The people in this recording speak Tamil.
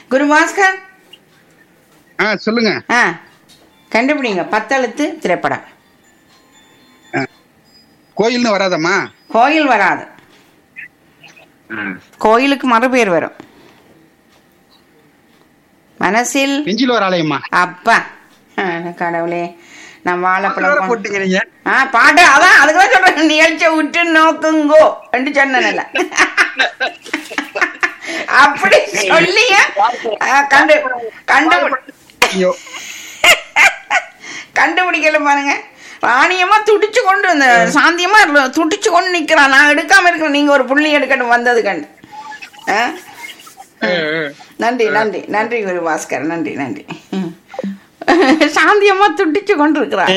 குரு பாஸ்கர் ஆ சொல்லுங்க ஆ கண்டுபிடிங்க பத்தெழுத்து திரைப்படம் கோயில்னு வராதம்மா கோயில் வராது கோயிலுக்கு மறுபேர் வரும் மனசில் நெஞ்சில் ஒரு ஆலயம்மா அப்பா அட கடவுளே நான் வாழைப்பழம் கொண்டு- போட்டீங்க நீங்க ஆ பாட்டு அதான் அதுக்கு தான் சொல்றேன் நிகழ்ச்சியை விட்டு நோக்குங்கோ என்று சொன்னேன்ல அப்படி சொல்லிய ஆ, கண்டு கண்டு ஐயோ கண்டுபிடிக்கல பாருங்க ராணியமா துடிச்சு கொண்டு இந்த சாந்தியமா இரு- துடிச்சு கொண்டு நிக்கிறான் நான் எடுக்காம இருக்கிறேன் நீங்க ஒரு புள்ளி எடுக்கணும் வந்தது கண்டு ஆ? நன்றி நன்றி நன்றி குரு பாஸ்கர் நன்றி நன்றி ம். சாந்தியமா துடிச்சு கொண்டு இருக்கிறான்